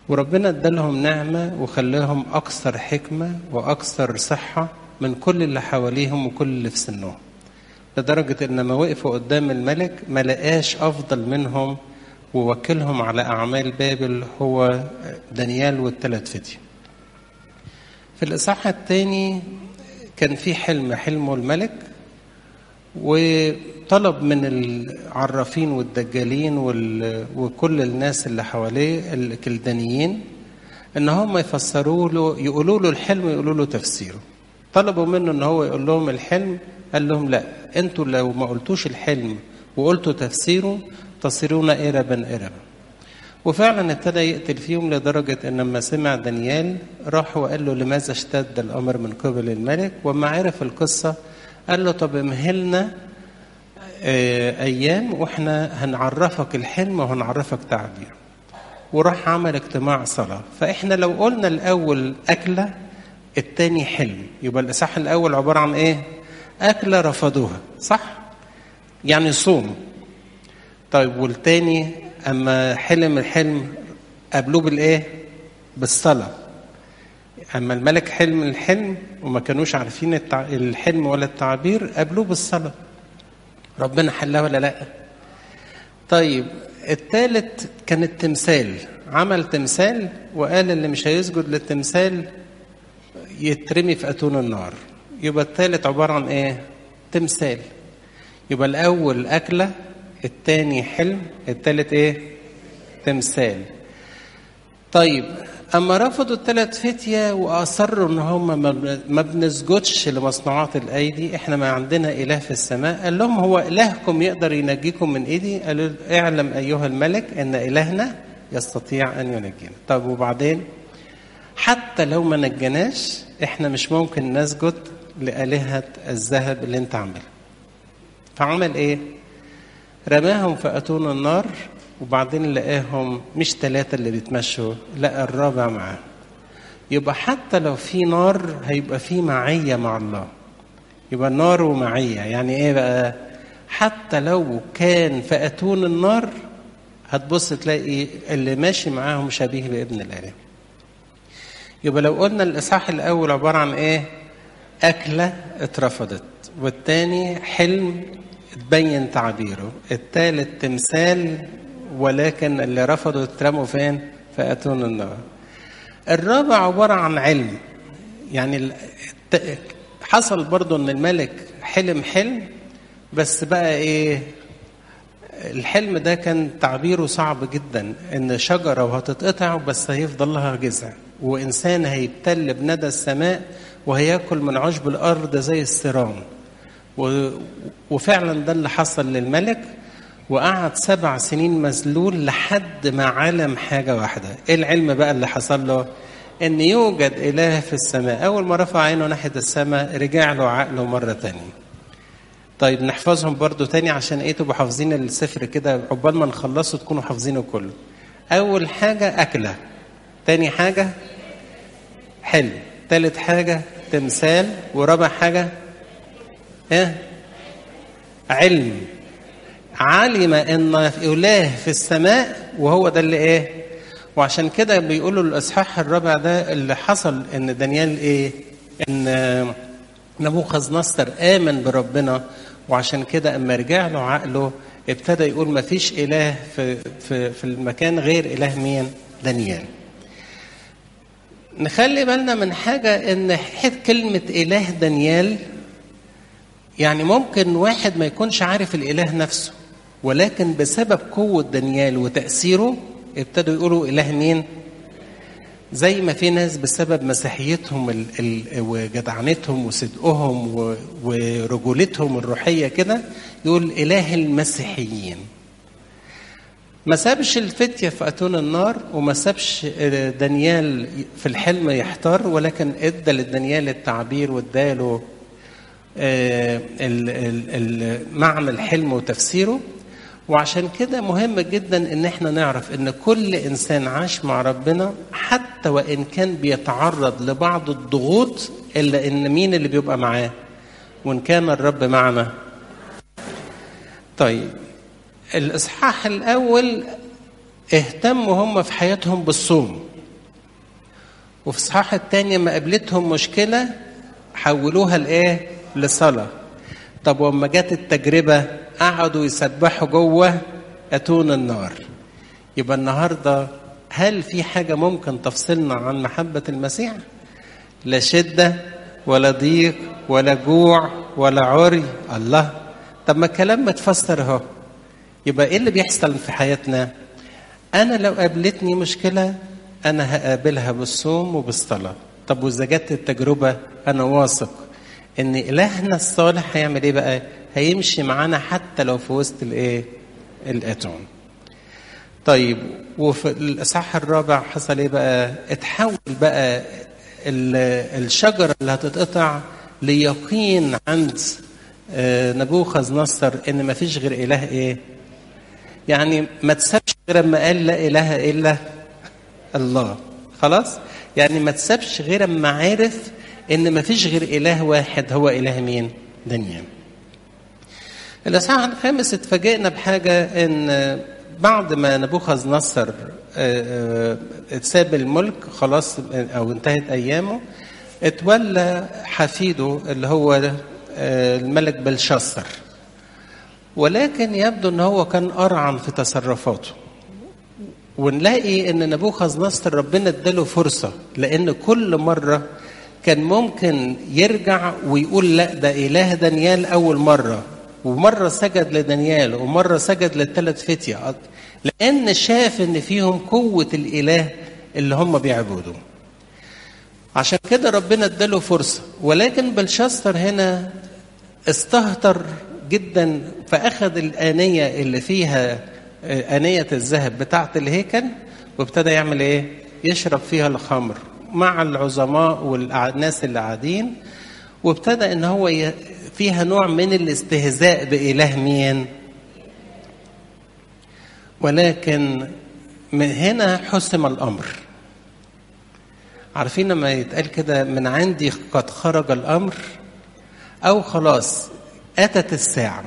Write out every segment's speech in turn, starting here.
وربنا ادالهم نعمة وخلاهم أكثر حكمة وأكثر صحة من كل اللي حواليهم وكل اللي في سنهم لدرجة إن لما وقفوا قدام الملك ما لقاش أفضل منهم ووكلهم على أعمال بابل هو دانيال والثلاث فتية في الإصحاح الثاني كان في حلم حلمه الملك وطلب من العرافين والدجالين وكل الناس اللي حواليه الكلدانيين ان هم يفسروا له يقولوا له الحلم ويقولوا له تفسيره طلبوا منه ان هو يقول لهم الحلم قال لهم لا انتوا لو ما قلتوش الحلم وقلتوا تفسيره تصيرون إربا إربا وفعلا ابتدى يقتل فيهم لدرجة أن لما سمع دانيال راح وقال له لماذا اشتد الأمر من قبل الملك وما عرف القصة قال له طب امهلنا أيام وإحنا هنعرفك الحلم وهنعرفك تعبير وراح عمل اجتماع صلاة فإحنا لو قلنا الأول أكلة التاني حلم يبقى الإصحاح الأول عبارة عن إيه؟ أكلة رفضوها صح؟ يعني صوم طيب والتاني اما حلم الحلم قابلوه بالايه بالصلاه اما الملك حلم الحلم وما كانوش عارفين التع... الحلم ولا التعبير قابلوه بالصلاه ربنا حلها ولا لا طيب الثالث كان التمثال عمل تمثال وقال اللي مش هيسجد للتمثال يترمي في اتون النار يبقى الثالث عباره عن ايه تمثال يبقى الاول اكله التاني حلم التالت ايه تمثال طيب اما رفضوا الثلاث فتية واصروا ان هم ما بنسجدش لمصنوعات الايدي احنا ما عندنا اله في السماء قال لهم هو الهكم يقدر ينجيكم من ايدي قالوا اعلم ايها الملك ان الهنا يستطيع ان ينجينا طب وبعدين حتى لو ما نجناش احنا مش ممكن نسجد لالهه الذهب اللي انت عاملها فعمل ايه رماهم في أتون النار وبعدين لقاهم مش ثلاثة اللي بيتمشوا لقى الرابع معاه يبقى حتى لو في نار هيبقى في معية مع الله يبقى النار ومعية يعني ايه بقى حتى لو كان في أتون النار هتبص تلاقي اللي ماشي معاهم شبيه بابن الآله يبقى لو قلنا الإصحاح الأول عبارة عن إيه؟ أكلة اترفضت والتاني حلم تبين تعبيره الثالث تمثال ولكن اللي رفضوا اترموا فين في اتون النار الرابع عبارة عن علم يعني حصل برضو ان الملك حلم حلم بس بقى ايه الحلم ده كان تعبيره صعب جدا ان شجره وهتتقطع بس هيفضل لها جذع وانسان هيبتل بندى السماء وهياكل من عشب الارض زي السرام وفعلا ده اللي حصل للملك وقعد سبع سنين مذلول لحد ما علم حاجة واحدة ايه العلم بقى اللي حصل له ان يوجد اله في السماء اول ما رفع عينه ناحية السماء رجع له عقله مرة تانية طيب نحفظهم برضو تاني عشان ايه تبقوا حافظين السفر كده عقبال ما نخلصه تكونوا حافظينه كله اول حاجة اكلة تاني حاجة حلم تالت حاجة تمثال ورابع حاجة ايه علم علم ان اله في السماء وهو ده اللي ايه وعشان كده بيقولوا الاصحاح الرابع ده اللي حصل ان دانيال ايه ان نبوخذ نصر امن بربنا وعشان كده اما رجع له عقله ابتدى يقول ما فيش اله في في في المكان غير اله مين دانيال نخلي بالنا من حاجه ان كلمه اله دانيال يعني ممكن واحد ما يكونش عارف الاله نفسه ولكن بسبب قوة دانيال وتأثيره ابتدوا يقولوا إله مين؟ زي ما في ناس بسبب مسيحيتهم ال ال وجدعنتهم وصدقهم ورجولتهم الروحية كده يقول إله المسيحيين. ما سابش الفتية في أتون النار وما سابش دانيال في الحلم يحتار ولكن ادى لدانيال التعبير واداله معنى الحلم وتفسيره وعشان كده مهم جدا ان احنا نعرف ان كل انسان عاش مع ربنا حتى وان كان بيتعرض لبعض الضغوط الا ان مين اللي بيبقى معاه وان كان الرب معنا طيب الاصحاح الاول اهتموا هم في حياتهم بالصوم وفي الصحاح الثاني ما قابلتهم مشكلة حولوها لإيه؟ لصلاة طب وما جت التجربة قعدوا يسبحوا جوه أتون النار يبقى النهاردة هل في حاجة ممكن تفصلنا عن محبة المسيح؟ لا شدة ولا ضيق ولا جوع ولا عري الله طب ما الكلام متفسر اهو يبقى ايه اللي بيحصل في حياتنا انا لو قابلتني مشكله انا هقابلها بالصوم وبالصلاه طب واذا جت التجربه انا واثق ان الهنا الصالح هيعمل ايه بقى هيمشي معانا حتى لو في وسط الايه الاتون طيب وفي الاصحاح الرابع حصل ايه بقى اتحول بقى الشجره اللي هتتقطع ليقين عند نبوخذ نصر ان ما فيش غير اله ايه يعني ما تسابش غير اما قال لا اله الا الله خلاص يعني ما تسابش غير اما عارف ان ما فيش غير اله واحد هو اله مين دنيا الاصحاح الخامس اتفاجئنا بحاجه ان بعد ما نبوخذ نصر ساب الملك خلاص او انتهت ايامه اتولى حفيده اللي هو الملك بلشسر ولكن يبدو ان هو كان ارعن في تصرفاته ونلاقي ان نبوخذ نصر ربنا اداله فرصه لان كل مره كان ممكن يرجع ويقول لا ده اله دانيال اول مره ومره سجد لدانيال ومره سجد للثلاث فتيه لان شاف ان فيهم قوه الاله اللي هم بيعبدوه عشان كده ربنا اداله فرصه ولكن بلشستر هنا استهتر جدا فاخذ الانيه اللي فيها انيه الذهب بتاعه الهيكل وابتدى يعمل ايه يشرب فيها الخمر مع العظماء والناس اللي قاعدين وابتدى ان هو فيها نوع من الاستهزاء باله مين ولكن من هنا حسم الامر عارفين لما يتقال كده من عندي قد خرج الامر او خلاص اتت الساعه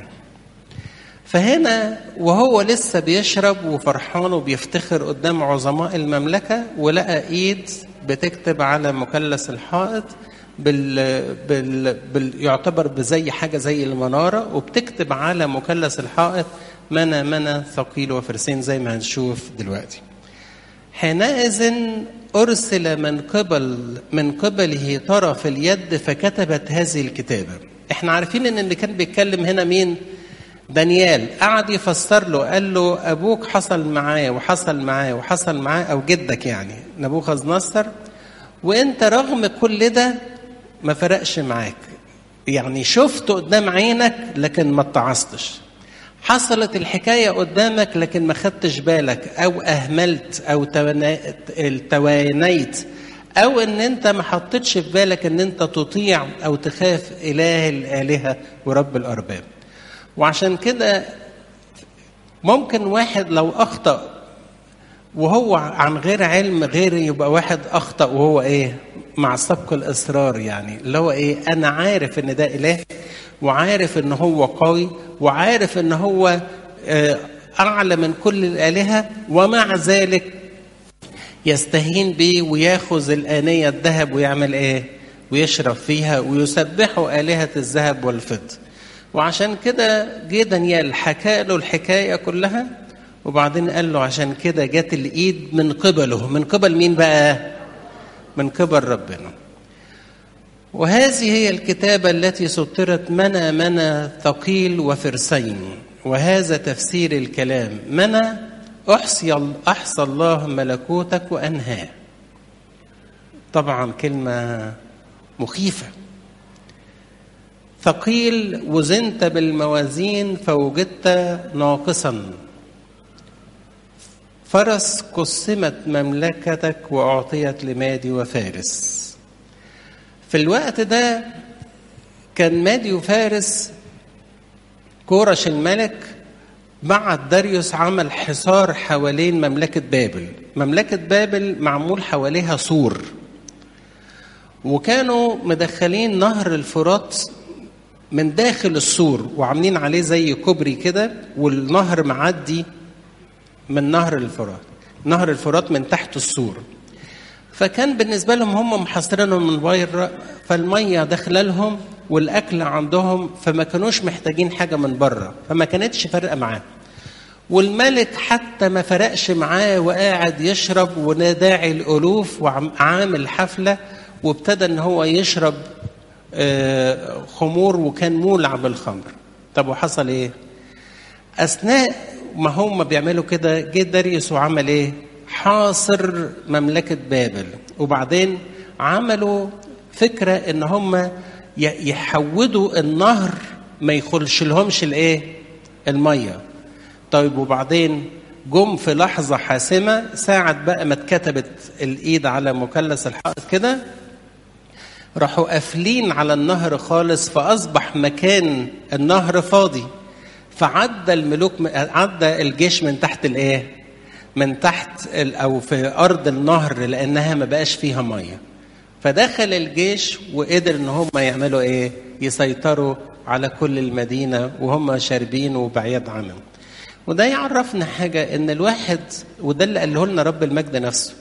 فهنا وهو لسه بيشرب وفرحان وبيفتخر قدام عظماء المملكه ولقى ايد بتكتب على مثلث الحائط بال... بال... بال... يعتبر بزي حاجه زي المناره وبتكتب على مثلث الحائط منى منى ثقيل وفرسين زي ما هنشوف دلوقتي حينئذ أرسل من قبل من قبله طرف اليد فكتبت هذه الكتابة احنا عارفين ان اللي كان بيتكلم هنا مين دانيال قعد يفسر له قال له ابوك حصل معاه وحصل معاه وحصل معاه او جدك يعني نبوخذ نصر وانت رغم كل ده ما فرقش معاك يعني شفت قدام عينك لكن ما اتعظتش حصلت الحكاية قدامك لكن ما خدتش بالك أو أهملت أو توانيت أو إن أنت ما حطيتش في بالك إن أنت تطيع أو تخاف إله الآلهة ورب الأرباب وعشان كده ممكن واحد لو أخطأ وهو عن غير علم غير يبقى واحد أخطأ وهو إيه مع سبق الإصرار يعني اللي هو إيه أنا عارف إن ده إله وعارف ان هو قوي وعارف ان هو اعلى من كل الالهه ومع ذلك يستهين بيه وياخذ الانيه الذهب ويعمل ايه ويشرب فيها ويسبحوا الهه الذهب والفضه وعشان كده جه دانيال حكى له الحكايه كلها وبعدين قال له عشان كده جت الايد من قبله من قبل مين بقى من قبل ربنا وهذه هي الكتابة التي سطرت منى منى ثقيل وفرسين وهذا تفسير الكلام منى أحصي أحصى الله ملكوتك وأنهاه طبعا كلمة مخيفة ثقيل وزنت بالموازين فوجدت ناقصا فرس قسمت مملكتك وأعطيت لمادي وفارس في الوقت ده كان مادي وفارس كورش الملك بعت داريوس عمل حصار حوالين مملكة بابل مملكة بابل معمول حواليها سور وكانوا مدخلين نهر الفرات من داخل السور وعاملين عليه زي كوبري كده والنهر معدي من نهر الفرات نهر الفرات من تحت السور فكان بالنسبة لهم هم محاصرينهم من بره فالمية داخلة لهم والأكل عندهم فما كانوش محتاجين حاجة من بره فما كانتش فارقة معاه والملك حتى ما فرقش معاه وقاعد يشرب وناداعي الألوف وعامل حفلة وابتدى ان هو يشرب خمور وكان مولع بالخمر طب وحصل ايه اثناء ما هم بيعملوا كده جه داريوس وعمل ايه حاصر مملكه بابل وبعدين عملوا فكره ان هم يحودوا النهر ما يخلش لهمش الايه الميه طيب وبعدين جم في لحظه حاسمه ساعه بقى ما اتكتبت الايد على مثلث الحائط كده راحوا قافلين على النهر خالص فاصبح مكان النهر فاضي فعدى الملوك عدى الجيش من تحت الايه من تحت او في ارض النهر لانها ما بقاش فيها ميه فدخل الجيش وقدر ان هم يعملوا ايه يسيطروا على كل المدينه وهم شاربين وبعيد عنهم وده يعرفنا حاجه ان الواحد وده اللي قاله لنا رب المجد نفسه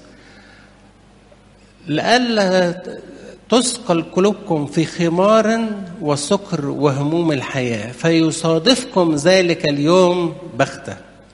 لألا تثقل قلوبكم في خمار وسكر وهموم الحياة فيصادفكم ذلك اليوم بختة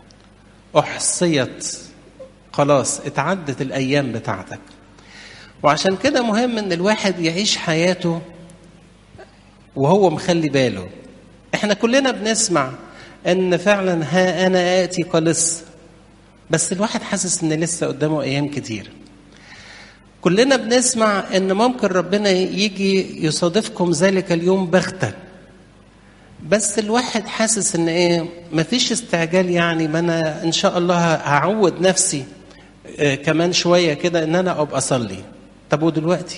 أحصيت خلاص اتعدت الأيام بتاعتك وعشان كده مهم ان الواحد يعيش حياته وهو مخلي باله احنا كلنا بنسمع ان فعلا ها انا اتي قلص بس الواحد حاسس ان لسه قدامه ايام كتير كلنا بنسمع ان ممكن ربنا يجي يصادفكم ذلك اليوم بغتة بس الواحد حاسس ان ايه مفيش استعجال يعني ما انا ان شاء الله هعود نفسي آه كمان شويه كده ان انا ابقى اصلي طب ودلوقتي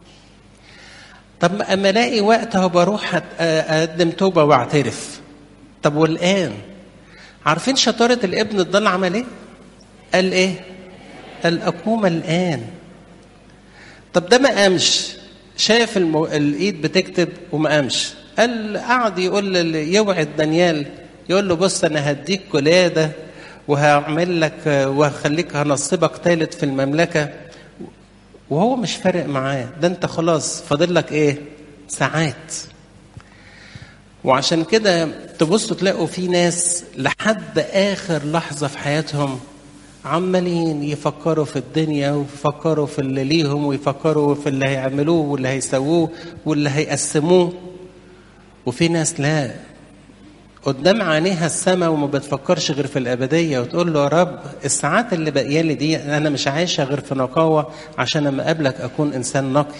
طب اما الاقي وقت هو بروح اقدم توبه واعترف طب والان عارفين شطاره الابن الضال عمل ايه قال ايه قال اقوم الان طب ده ما قامش شاف المو... الايد بتكتب وما قامش قال قعد يقول اللي يوعد دانيال يقول له بص انا هديك ولاده وهعمل لك وهخليك هنصبك ثالث في المملكه وهو مش فارق معاه ده انت خلاص فاضل لك ايه ساعات وعشان كده تبصوا تلاقوا في ناس لحد اخر لحظه في حياتهم عمالين يفكروا في الدنيا ويفكروا في اللي ليهم ويفكروا في اللي هيعملوه واللي هيسووه واللي هيقسموه وفي ناس لا قدام عينيها السماء وما بتفكرش غير في الأبدية وتقول له يا رب الساعات اللي باقية لي دي أنا مش عايشة غير في نقاوة عشان لما أقابلك أكون إنسان نقي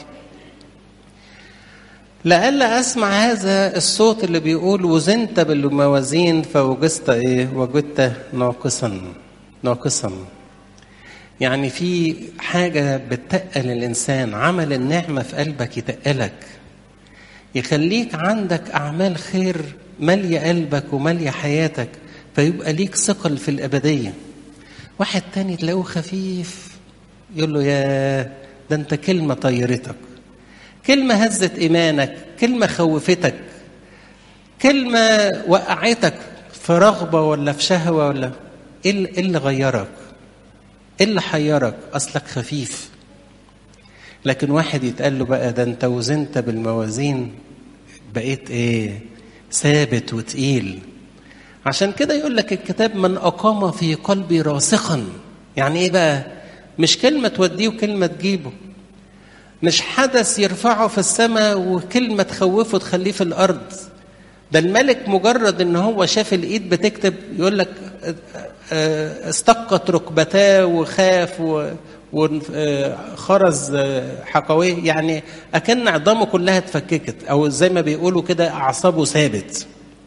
لألا أسمع هذا الصوت اللي بيقول وزنت بالموازين فوجدت إيه؟ وجدت ناقصا ناقصا يعني في حاجة بتقل الإنسان عمل النعمة في قلبك يتقلك يخليك عندك أعمال خير مالية قلبك ومالية حياتك فيبقى ليك ثقل في الأبدية واحد تاني تلاقوه خفيف يقول له يا ده انت كلمة طيرتك كلمة هزت إيمانك كلمة خوفتك كلمة وقعتك في رغبة ولا في شهوة ولا ايه اللي غيرك ايه اللي حيرك اصلك خفيف لكن واحد يتقال له بقى ده انت وزنت بالموازين بقيت ايه ثابت وتقيل عشان كده يقول لك الكتاب من اقام في قلبي راسخا يعني ايه بقى مش كلمه توديه وكلمه تجيبه مش حدث يرفعه في السماء وكلمه تخوفه تخليه في الارض ده الملك مجرد ان هو شاف الايد بتكتب يقول لك استقت ركبتاه وخاف وخرز حقويه يعني اكن عظامه كلها اتفككت او زي ما بيقولوا كده اعصابه ثابت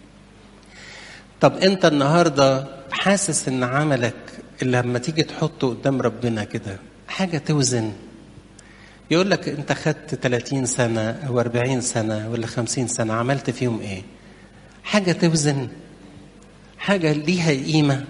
طب انت النهارده حاسس ان عملك اللي لما تيجي تحطه قدام ربنا كده حاجه توزن يقول لك انت خدت 30 سنه او 40 سنه ولا 50 سنه عملت فيهم ايه حاجه توزن حاجه ليها قيمه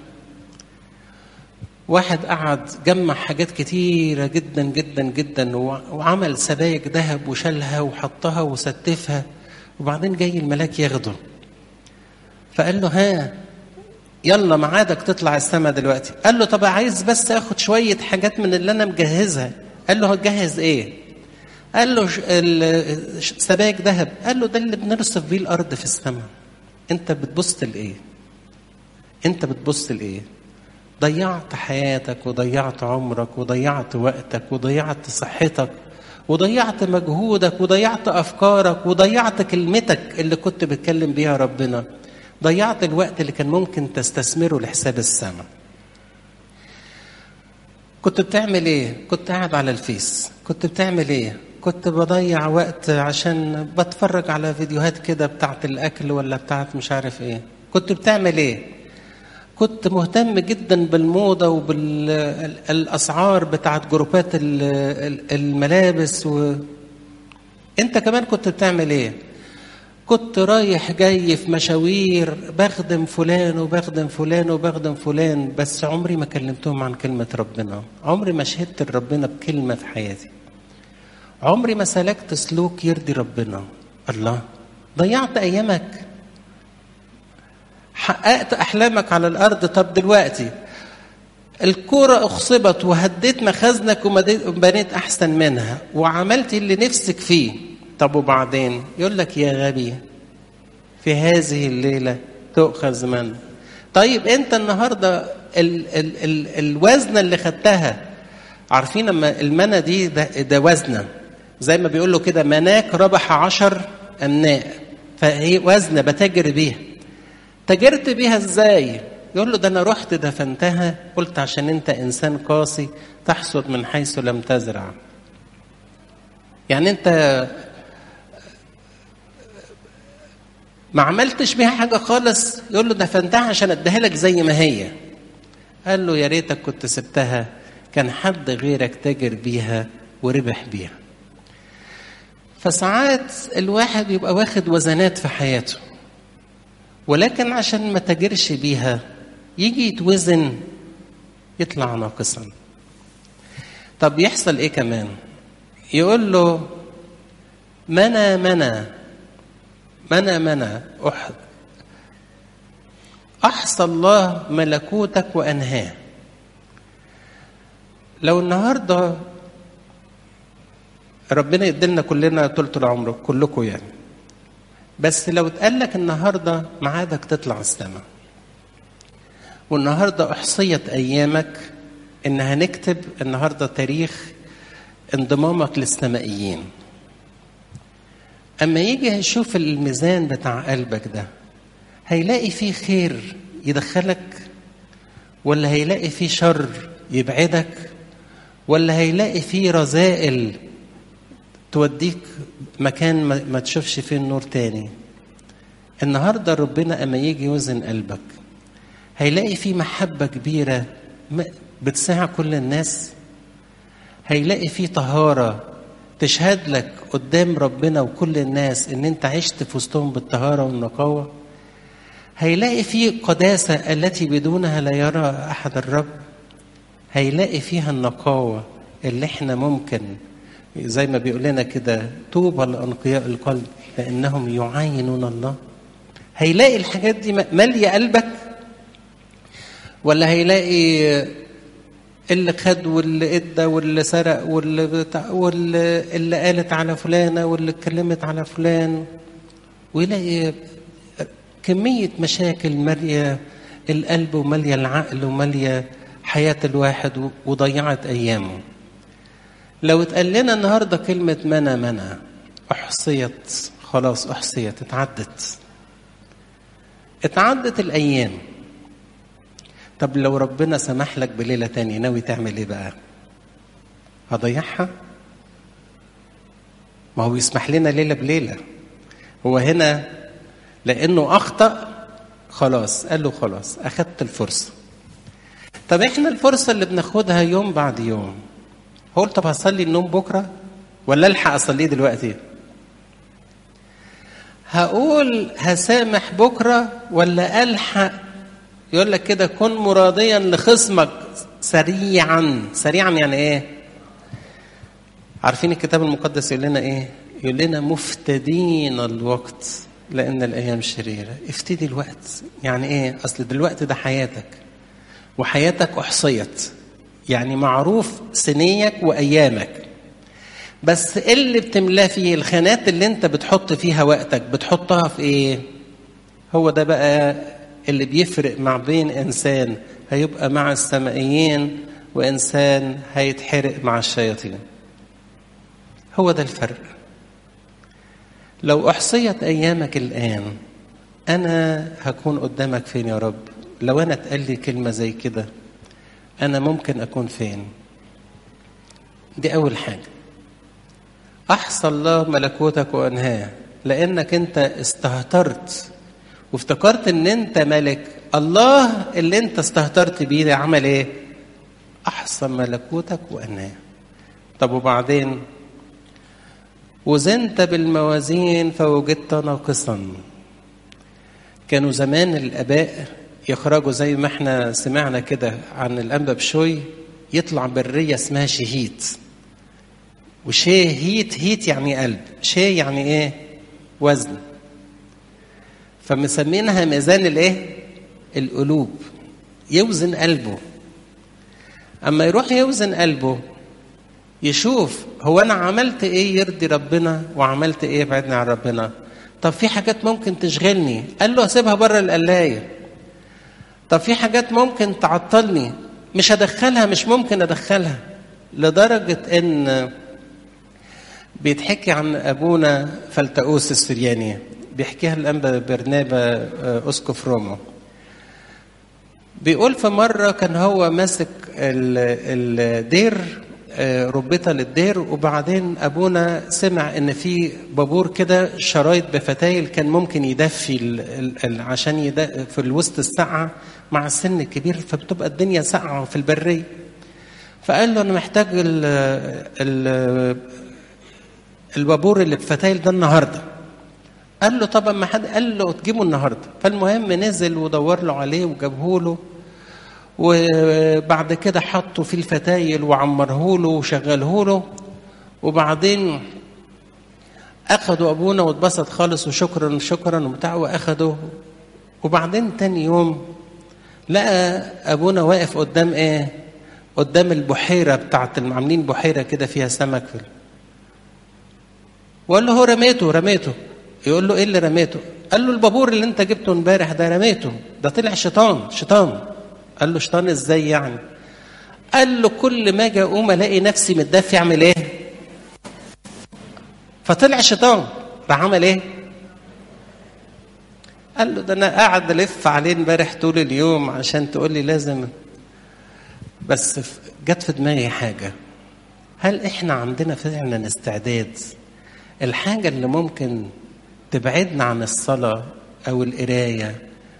واحد قعد جمع حاجات كتيرة جدا جدا جدا وعمل سبايك ذهب وشالها وحطها وستفها وبعدين جاي الملاك ياخده فقال له ها يلا ميعادك تطلع السما دلوقتي قال له طب عايز بس اخد شوية حاجات من اللي انا مجهزها قال له هتجهز ايه قال له ش- ال- ش- سباك ذهب قال له ده اللي بنرصف بيه الارض في السماء انت بتبص لايه انت بتبص لايه ضيعت حياتك وضيعت عمرك وضيعت وقتك وضيعت صحتك وضيعت مجهودك وضيعت افكارك وضيعت كلمتك اللي كنت بتكلم بيها ربنا ضيعت الوقت اللي كان ممكن تستثمره لحساب السماء كنت بتعمل ايه كنت قاعد على الفيس كنت بتعمل ايه كنت بضيع وقت عشان بتفرج على فيديوهات كده بتاعت الاكل ولا بتاعت مش عارف ايه كنت بتعمل ايه كنت مهتم جدا بالموضة وبالأسعار بتاعت جروبات ال- ال- الملابس و... انت كمان كنت بتعمل ايه كنت رايح جاي في مشاوير بخدم فلان وبخدم فلان وبخدم فلان بس عمري ما كلمتهم عن كلمة ربنا عمري ما شهدت لربنا بكلمة في حياتي عمري ما سلكت سلوك يرضي ربنا الله ضيعت أيامك حققت أحلامك على الأرض طب دلوقتي الكرة أخصبت وهديت مخازنك ومديت- وبنيت أحسن منها وعملت اللي نفسك فيه طب وبعدين يقول لك يا غبي في هذه الليلة تؤخذ من طيب أنت النهاردة ال ال ال الوزنة اللي خدتها عارفين لما المنى دي ده, ده وزنة زي ما بيقولوا كده مناك ربح عشر أمناء فهي وزنة بتجري بيها تجرت بيها ازاي يقول له ده انا رحت دفنتها قلت عشان انت انسان قاسي تحصد من حيث لم تزرع يعني انت ما عملتش بيها حاجه خالص يقول له دفنتها عشان اديها لك زي ما هي قال له يا ريتك كنت سبتها كان حد غيرك تاجر بيها وربح بيها فساعات الواحد يبقى واخد وزنات في حياته ولكن عشان ما تجرش بيها يجي يتوزن يطلع ناقصا طب يحصل ايه كمان يقول له منى منى منى منى أح أحصى الله ملكوتك وأنهاه لو النهارده ربنا يديلنا كلنا طولة العمر كلكم يعني بس لو اتقال لك النهارده ميعادك تطلع السماء والنهارده احصيت ايامك ان هنكتب النهارده تاريخ انضمامك للسمائيين اما يجي يشوف الميزان بتاع قلبك ده هيلاقي فيه خير يدخلك ولا هيلاقي فيه شر يبعدك ولا هيلاقي فيه رذائل توديك مكان ما ما تشوفش فيه النور تاني النهارده ربنا اما يجي يوزن قلبك هيلاقي فيه محبة كبيرة م- بتساع كل الناس هيلاقي فيه طهارة تشهد لك قدام ربنا وكل الناس ان انت عشت في وسطهم بالطهارة والنقاوة هيلاقي فيه قداسة التي بدونها لا يرى أحد الرب هيلاقي فيها النقاوة اللي احنا ممكن زي ما بيقول لنا كده طوبى لأنقياء القلب لأنهم يعاينون الله هيلاقي الحاجات دي مالية قلبك ولا هيلاقي اللي خد واللي ادى واللي سرق واللي بتاع واللي اللي قالت على فلانه واللي اتكلمت على فلان ويلاقي كميه مشاكل ماليه القلب وماليه العقل وماليه حياه الواحد وضيعت ايامه لو اتقال لنا النهارده كلمه منى منى احصيت خلاص احصيت اتعدت اتعدت الايام طب لو ربنا سمح لك بليلة تاني ناوي تعمل ايه بقى هضيعها ما هو يسمح لنا ليلة بليلة هو هنا لأنه أخطأ خلاص قال له خلاص أخدت الفرصة طب احنا الفرصة اللي بناخدها يوم بعد يوم هقول طب هصلي النوم بكرة ولا ألحق أصليه دلوقتي هقول هسامح بكرة ولا ألحق يقول لك كده كن مراضيا لخصمك سريعا سريعا يعني ايه عارفين الكتاب المقدس يقول لنا ايه يقول لنا مفتدين الوقت لان الايام شريره افتدي الوقت يعني ايه اصل دلوقتي ده حياتك وحياتك احصيت يعني معروف سنيك وايامك بس اللي بتملاه فيه الخانات اللي انت بتحط فيها وقتك بتحطها في ايه هو ده بقى اللي بيفرق مع بين انسان هيبقى مع السمائيين وانسان هيتحرق مع الشياطين هو ده الفرق لو احصيت ايامك الان انا هكون قدامك فين يا رب لو انا اتقال لي كلمه زي كده انا ممكن اكون فين دي اول حاجه احصى الله ملكوتك وانهاه لانك انت استهترت وافتكرت ان انت ملك الله اللي انت استهترت بيه ده عمل ايه احصى ملكوتك وانهاه طب وبعدين وزنت بالموازين فوجدت ناقصا كانوا زمان الاباء يخرجوا زي ما احنا سمعنا كده عن الانبا بشوي يطلع بريه اسمها شهيت وشي هيت هيت يعني قلب شي يعني ايه وزن فمسمينها ميزان الايه القلوب يوزن قلبه اما يروح يوزن قلبه يشوف هو انا عملت ايه يرضي ربنا وعملت ايه يبعدني عن ربنا طب في حاجات ممكن تشغلني قال له اسيبها بره القلايه طب في حاجات ممكن تعطلني مش هدخلها مش ممكن ادخلها لدرجه ان بيتحكي عن ابونا فلتؤوس السرياني بيحكيها الانبا برنابا اسقف روما بيقول في مره كان هو ماسك الدير ربطه للدير وبعدين ابونا سمع ان في بابور كده شرايط بفتايل كان ممكن يدفي ال ال عشان يدفي في الوسط الساعه مع السن الكبير فبتبقى الدنيا ساقعه في البريه فقال له انا محتاج ال ال البابور اللي بفتايل ده النهارده قال له طب ما حد قال له تجيبه النهارده فالمهم نزل ودور له عليه وجابه له وبعد كده حطوا فيه الفتايل وعمره له وشغله له وبعدين اخدوا ابونا واتبسط خالص وشكرا شكرا وبتاع واخدوا وبعدين تاني يوم لقى ابونا واقف قدام ايه قدام البحيره بتاعت عاملين بحيره كده فيها سمك في وقال له هو رميته رميته يقول له ايه اللي رميته قال له البابور اللي انت جبته امبارح ده رميته ده طلع شيطان شيطان قال له شيطان ازاي يعني قال له كل ما اجي اقوم الاقي نفسي متدفي اعمل ايه فطلع شيطان راح عمل ايه قال له ده انا قاعد الف عليه امبارح طول اليوم عشان تقول لي لازم بس جت في دماغي حاجه هل احنا عندنا فعلا استعداد الحاجه اللي ممكن تبعدنا عن الصلاه او القرايه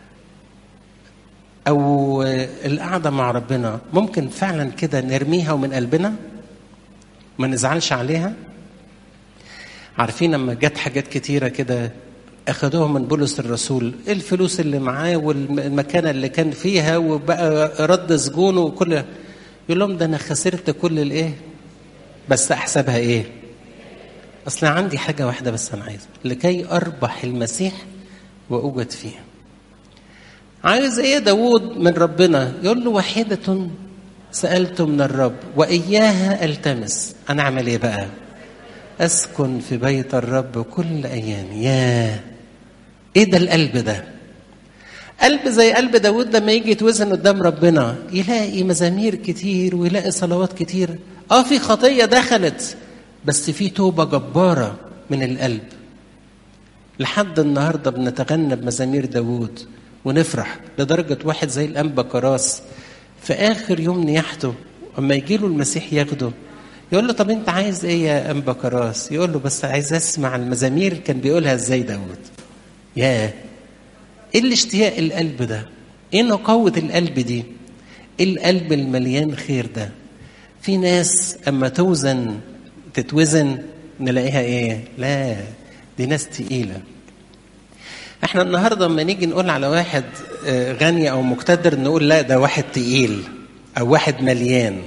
او القعده مع ربنا ممكن فعلا كده نرميها ومن قلبنا ما نزعلش عليها عارفين لما جت حاجات كتيره كده اخدوها من بولس الرسول الفلوس اللي معاه والمكانه اللي كان فيها وبقى رد سجونه وكل يقول لهم ده انا خسرت كل الايه بس احسبها ايه اصل عندي حاجه واحده بس انا عايزها لكي اربح المسيح واوجد فيه عايز ايه داود من ربنا يقول له واحدة سألت من الرب وإياها ألتمس أنا أعمل إيه بقى أسكن في بيت الرب كل أيام ياه إيه ده القلب ده قلب زي قلب داود لما يجي يتوزن قدام ربنا يلاقي مزامير كتير ويلاقي صلوات كتير اه في خطية دخلت بس في توبة جبارة من القلب لحد النهاردة بنتغنى بمزامير داود ونفرح لدرجة واحد زي الأنبا كراس في آخر يوم نياحته أما يجي له المسيح ياخده يقول له طب أنت عايز إيه يا أنبا كراس؟ يقول له بس عايز أسمع المزامير كان بيقولها إزاي داود. ياه إيه الاشتياق القلب ده؟ إيه نقاوة القلب دي؟ إيه القلب المليان خير ده؟ في ناس أما توزن تتوزن نلاقيها إيه؟ لا دي ناس تقيله احنا النهارده لما نيجي نقول على واحد غني او مقتدر نقول لا ده واحد تقيل او واحد مليان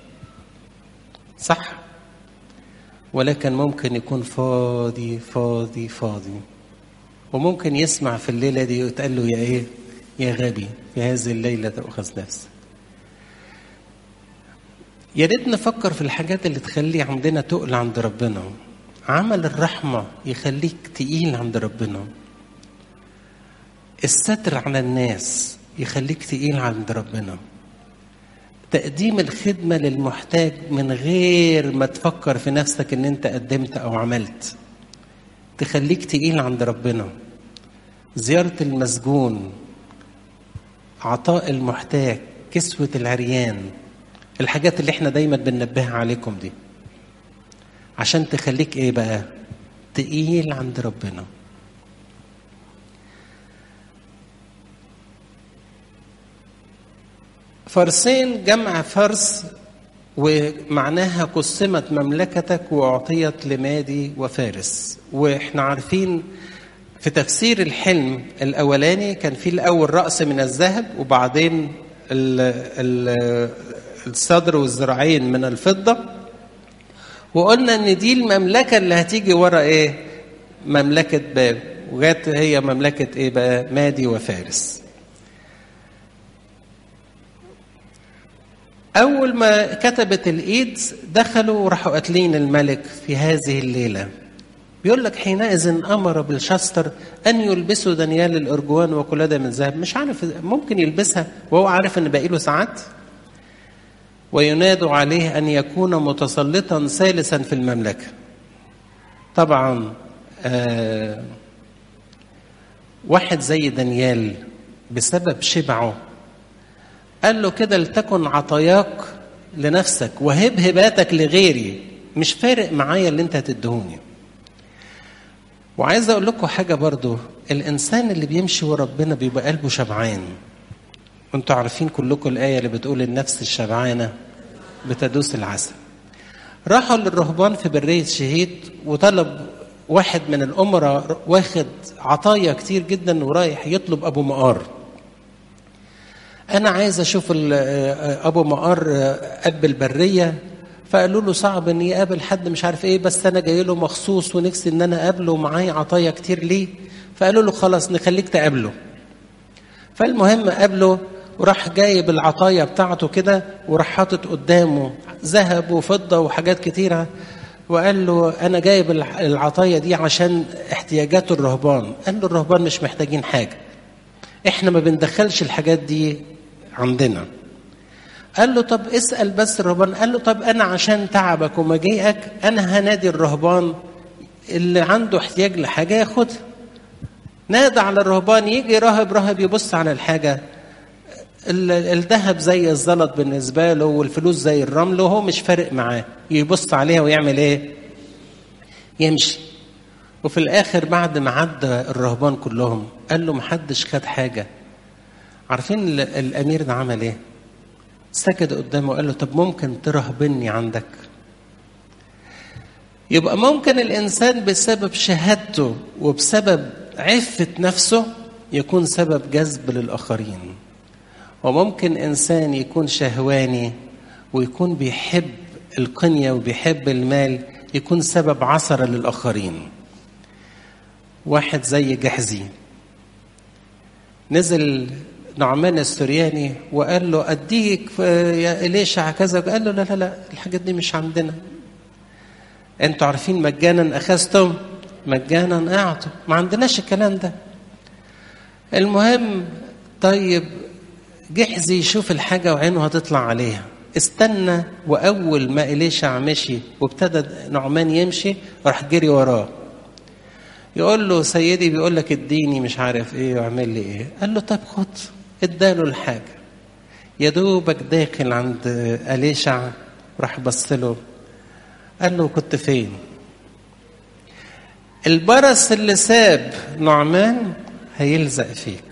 صح ولكن ممكن يكون فاضي فاضي فاضي وممكن يسمع في الليله دي ويتقال له يا ايه يا غبي في هذه الليله تؤخذ نفسك يا ريت نفكر في الحاجات اللي تخلي عندنا تقل عند ربنا عمل الرحمة يخليك تقيل عند ربنا الستر على الناس يخليك تقيل عند ربنا تقديم الخدمة للمحتاج من غير ما تفكر في نفسك ان انت قدمت او عملت تخليك تقيل عند ربنا زيارة المسجون عطاء المحتاج كسوة العريان الحاجات اللي احنا دايما بننبهها عليكم دي عشان تخليك ايه بقى تقيل عند ربنا فرسين جمع فرس ومعناها قسمت مملكتك واعطيت لمادي وفارس واحنا عارفين في تفسير الحلم الاولاني كان في الاول راس من الذهب وبعدين ال ال الصدر والذراعين من الفضه وقلنا ان دي المملكه اللي هتيجي ورا ايه مملكه باب وجات هي مملكه ايه بقى مادي وفارس أول ما كتبت الإيد دخلوا وراحوا قاتلين الملك في هذه الليلة بيقول لك حينئذ أمر بالشستر أن يلبسوا دانيال الأرجوان وقلادة من ذهب مش عارف ممكن يلبسها وهو عارف إن باقي له ساعات وينادوا عليه أن يكون متسلطا ثالثا في المملكة طبعا آه واحد زي دانيال بسبب شبعه قال له كده لتكن عطاياك لنفسك وهب هباتك لغيري مش فارق معايا اللي انت هتدهوني وعايز اقول لكم حاجه برضو الانسان اللي بيمشي ورا ربنا بيبقى قلبه شبعان وانتوا عارفين كلكم الايه اللي بتقول النفس الشبعانه بتدوس العسل راحوا للرهبان في بريه شهيد وطلب واحد من الامراء واخد عطايا كتير جدا ورايح يطلب ابو مقار انا عايز اشوف ابو مقار قلب البريه فقالوا له صعب ان يقابل حد مش عارف ايه بس انا جاي له مخصوص ونفسي ان انا اقابله ومعايا عطايا كتير ليه فقالوا له خلاص نخليك تقابله فالمهم قابله وراح جايب العطايا بتاعته كده وراح حاطط قدامه ذهب وفضه وحاجات كتيره وقال له انا جايب العطايا دي عشان احتياجات الرهبان قال له الرهبان مش محتاجين حاجه احنا ما بندخلش الحاجات دي عندنا قال له طب اسال بس الرهبان قال له طب انا عشان تعبك ومجيئك انا هنادي الرهبان اللي عنده احتياج لحاجه ياخدها نادى على الرهبان يجي راهب راهب يبص على الحاجه الذهب زي الزلط بالنسبه له والفلوس زي الرمل وهو مش فارق معاه يبص عليها ويعمل ايه يمشي وفي الاخر بعد ما عدى الرهبان كلهم قال له محدش خد حاجه عارفين الامير ده عمل ايه سكت قدامه وقال له طب ممكن ترهبني عندك يبقى ممكن الانسان بسبب شهادته وبسبب عفه نفسه يكون سبب جذب للاخرين وممكن انسان يكون شهواني ويكون بيحب القنيه وبيحب المال يكون سبب عثره للاخرين واحد زي جحزي نزل نعمان السرياني وقال له اديك يا اليشع كذا قال له لا لا لا الحاجات دي مش عندنا انتوا عارفين مجانا اخذتم مجانا اعطوا ما عندناش الكلام ده المهم طيب جحزي يشوف الحاجه وعينه هتطلع عليها استنى واول ما اليشع مشي وابتدى نعمان يمشي راح جري وراه يقول له سيدي بيقول لك اديني مش عارف ايه واعمل لي ايه قال له طب خد اداله الحاجه يا دوبك داخل عند اليشع راح بص له قال له كنت فين البرص اللي ساب نعمان هيلزق فيك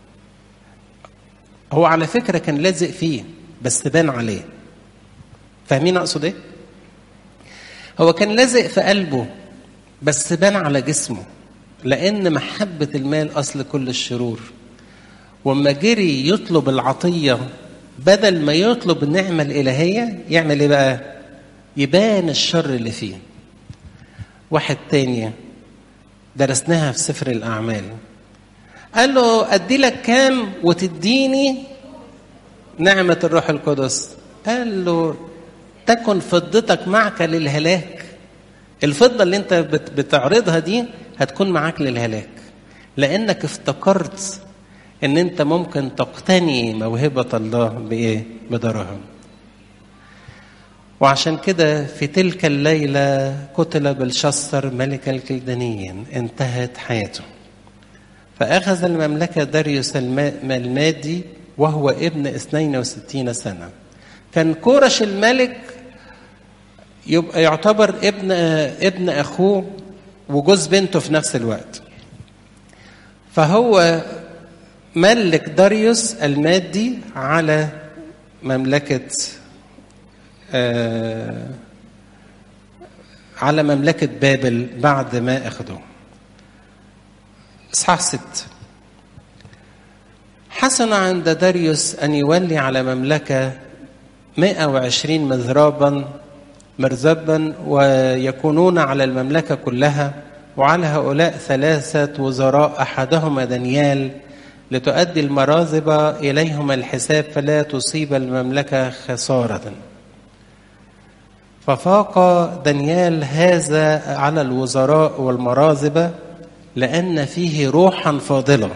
هو على فكرة كان لازق فيه بس بان عليه فاهمين أقصد إيه؟ هو كان لازق في قلبه بس بان على جسمه لأن محبة المال أصل كل الشرور وما جري يطلب العطية بدل ما يطلب النعمة الإلهية يعمل إيه بقى؟ يبان الشر اللي فيه واحد تاني درسناها في سفر الأعمال قال له أدي لك كام وتديني نعمة الروح القدس قال له تكن فضتك معك للهلاك الفضة اللي انت بتعرضها دي هتكون معاك للهلاك لانك افتكرت ان انت ممكن تقتني موهبة الله بايه بدراهم وعشان كده في تلك الليلة قتل بلشسر ملك الكلدانيين انتهت حياته فأخذ المملكة داريوس المادي وهو ابن 62 سنة كان كورش الملك يبقى يعتبر ابن ابن اخوه وجوز بنته في نفس الوقت فهو ملك داريوس المادي على مملكة آه على مملكة بابل بعد ما أخذوه إصحاح ست حسن عند داريوس أن يولي على مملكة 120 مذرابا مرزبا ويكونون على المملكة كلها وعلى هؤلاء ثلاثة وزراء أحدهما دانيال لتؤدي المراذب إليهما الحساب فلا تصيب المملكة خسارة ففاق دانيال هذا على الوزراء والمراذب لأن فيه روحا فاضلة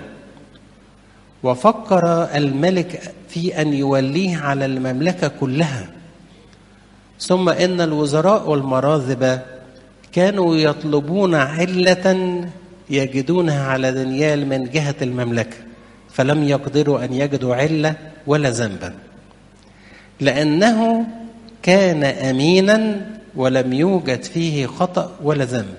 وفكر الملك في أن يوليه على المملكة كلها ثم ان الوزراء والمراذب كانوا يطلبون عله يجدونها على دانيال من جهه المملكه فلم يقدروا ان يجدوا عله ولا ذنبا لانه كان امينا ولم يوجد فيه خطا ولا ذنب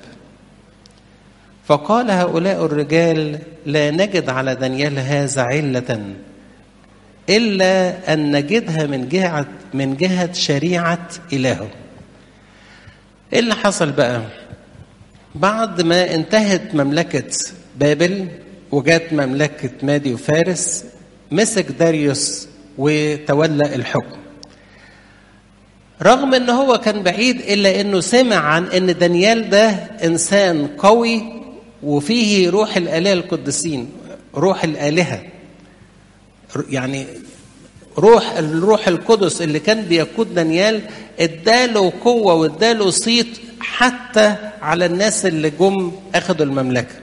فقال هؤلاء الرجال لا نجد على دانيال هذا عله إلا أن نجدها من جهة من جهة شريعة إلهه. إيه اللي حصل بقى؟ بعد ما انتهت مملكة بابل وجات مملكة مادي وفارس مسك داريوس وتولى الحكم. رغم ان هو كان بعيد الا انه سمع عن ان دانيال ده انسان قوي وفيه روح الالهه القديسين روح الالهه يعني روح الروح القدس اللي كان بيقود دانيال اداله قوه واداله صيت حتى على الناس اللي جم اخذوا المملكه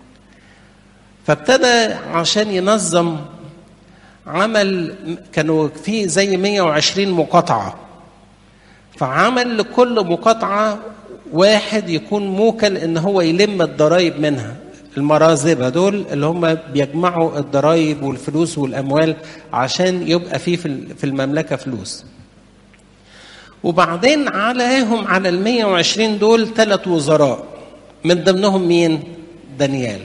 فابتدى عشان ينظم عمل كانوا في زي 120 مقاطعه فعمل لكل مقاطعه واحد يكون موكل ان هو يلم الضرايب منها المرازبة دول اللي هم بيجمعوا الضرايب والفلوس والأموال عشان يبقى فيه في المملكة فلوس وبعدين عليهم على ال 120 دول ثلاث وزراء من ضمنهم مين؟ دانيال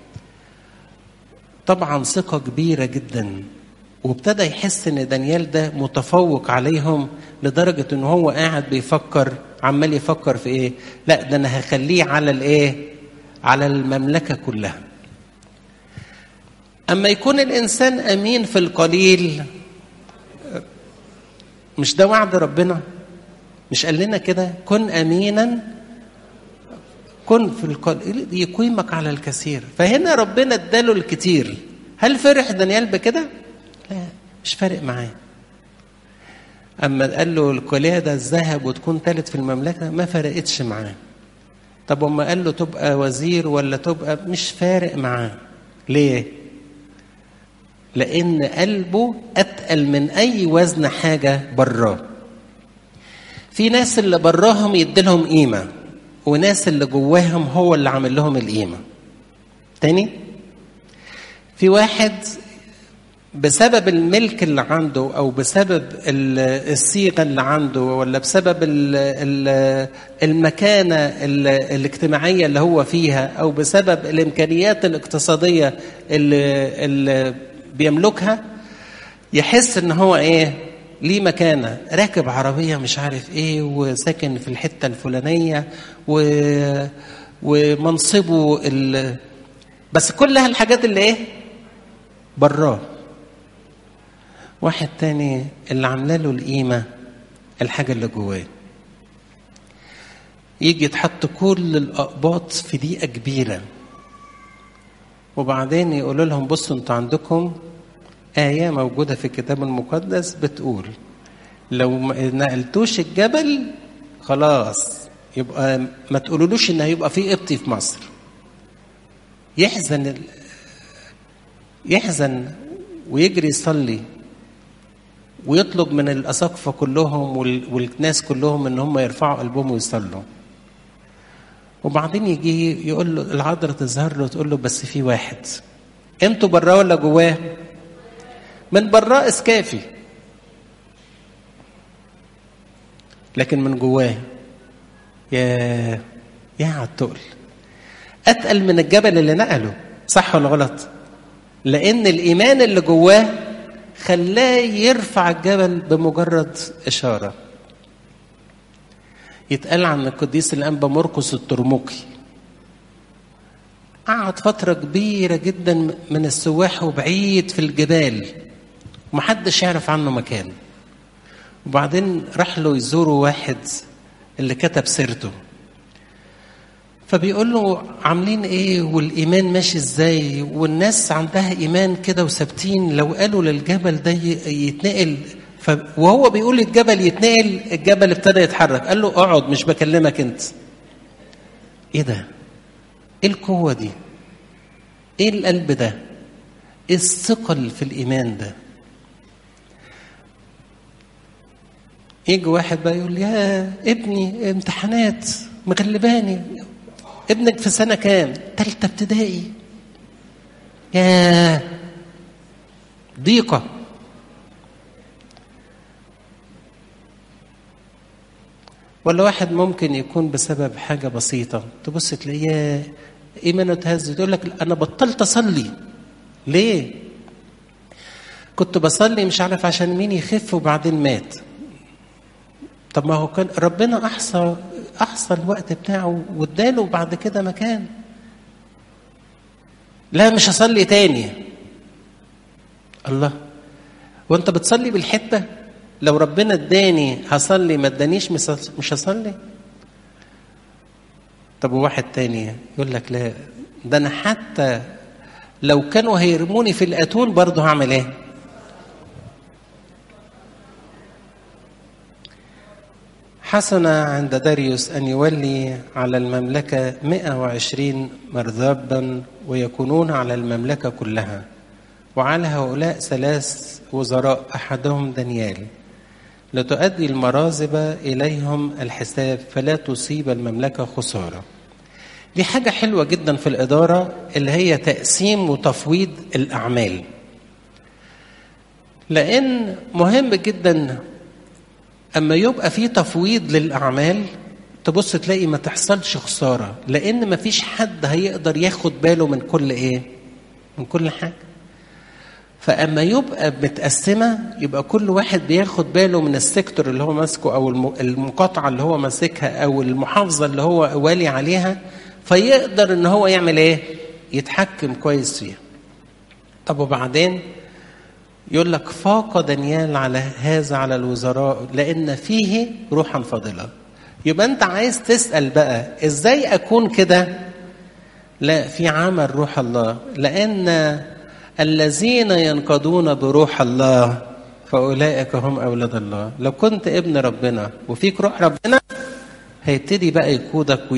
طبعا ثقة كبيرة جدا وابتدى يحس ان دانيال ده متفوق عليهم لدرجة ان هو قاعد بيفكر عمال يفكر في ايه لا ده انا هخليه على الايه على المملكة كلها أما يكون الإنسان أمين في القليل مش ده وعد ربنا مش قال لنا كده كن أمينا كن في القليل يقيمك على الكثير فهنا ربنا اداله الكتير هل فرح دانيال بكده؟ لا مش فارق معاه أما قال له القلادة الذهب وتكون ثالث في المملكة ما فرقتش معاه طب وما قال له تبقى وزير ولا تبقى مش فارق معاه ليه لان قلبه اتقل من اي وزن حاجه براه في ناس اللي براهم يديلهم قيمه وناس اللي جواهم هو اللي عامل لهم القيمه تاني في واحد بسبب الملك اللي عنده او بسبب الصيغه اللي عنده ولا بسبب المكانه الاجتماعيه اللي هو فيها او بسبب الامكانيات الاقتصاديه اللي, اللي بيملكها يحس ان هو ايه ليه مكانه راكب عربيه مش عارف ايه وساكن في الحته الفلانيه و ومنصبه ال... بس كلها الحاجات اللي ايه براه واحد تاني اللي عامله له القيمة الحاجة اللي جواه يجي تحط كل الأقباط في دقيقة كبيرة وبعدين يقولوا لهم بصوا انتوا عندكم آية موجودة في الكتاب المقدس بتقول لو ما نقلتوش الجبل خلاص يبقى ما تقولولوش ان هيبقى في قبطي في مصر يحزن ال... يحزن ويجري يصلي ويطلب من الاساقفه كلهم وال... والناس كلهم ان هم يرفعوا قلبهم ويصلوا وبعدين يجي يقول له العذراء تظهر له تقول له بس في واحد انتوا براه ولا جواه من براه اسكافي لكن من جواه يا يا عالتقل اتقل من الجبل اللي نقله صح ولا غلط لان الايمان اللي جواه خلاه يرفع الجبل بمجرد اشاره يتقال عن القديس الانبا مرقس الترمقي قعد فترة كبيرة جدا من السواح وبعيد في الجبال ومحدش يعرف عنه مكان وبعدين راح له يزوره واحد اللي كتب سيرته فبيقول له عاملين ايه والايمان ماشي ازاي والناس عندها ايمان كده وثابتين لو قالوا للجبل ده يتنقل ف... وهو بيقول الجبل يتنقل الجبل ابتدى يتحرك قال له اقعد مش بكلمك انت ايه ده ايه القوه دي ايه القلب ده ايه الثقل في الايمان ده يجي واحد بقى يقول يا ابني امتحانات مغلباني ابنك في سنة كام؟ تالتة ابتدائي يا ضيقة ولا واحد ممكن يكون بسبب حاجة بسيطة تبص تلاقيه إيمانه اتهز تقول لك أنا بطلت أصلي ليه؟ كنت بصلي مش عارف عشان مين يخف وبعدين مات طب ما هو كان ربنا احصى احصى الوقت بتاعه واداله بعد كده مكان لا مش هصلي تاني الله وانت بتصلي بالحته لو ربنا اداني هصلي ما ادانيش مش هصلي طب وواحد تاني يقول لك لا ده انا حتى لو كانوا هيرموني في الاتون برضه هعمل ايه حسن عند داريوس أن يولي على المملكة 120 مرذبا ويكونون على المملكة كلها وعلى هؤلاء ثلاث وزراء أحدهم دانيال لتؤدي المراذب إليهم الحساب فلا تصيب المملكة خسارة دي حاجة حلوة جدا في الإدارة اللي هي تقسيم وتفويض الأعمال لأن مهم جدا اما يبقى في تفويض للاعمال تبص تلاقي ما تحصلش خساره لان ما فيش حد هيقدر ياخد باله من كل ايه من كل حاجه فاما يبقى متقسمه يبقى كل واحد بياخد باله من السيكتور اللي هو ماسكه او المقاطعه اللي هو ماسكها او المحافظه اللي هو والي عليها فيقدر ان هو يعمل ايه يتحكم كويس فيها طب وبعدين يقول لك فاق دانيال على هذا على الوزراء لان فيه روحا فاضله يبقى انت عايز تسال بقى ازاي اكون كده لا في عمل روح الله لان الذين ينقضون بروح الله فاولئك هم اولاد الله لو كنت ابن ربنا وفيك روح ربنا هيبتدي بقى يقودك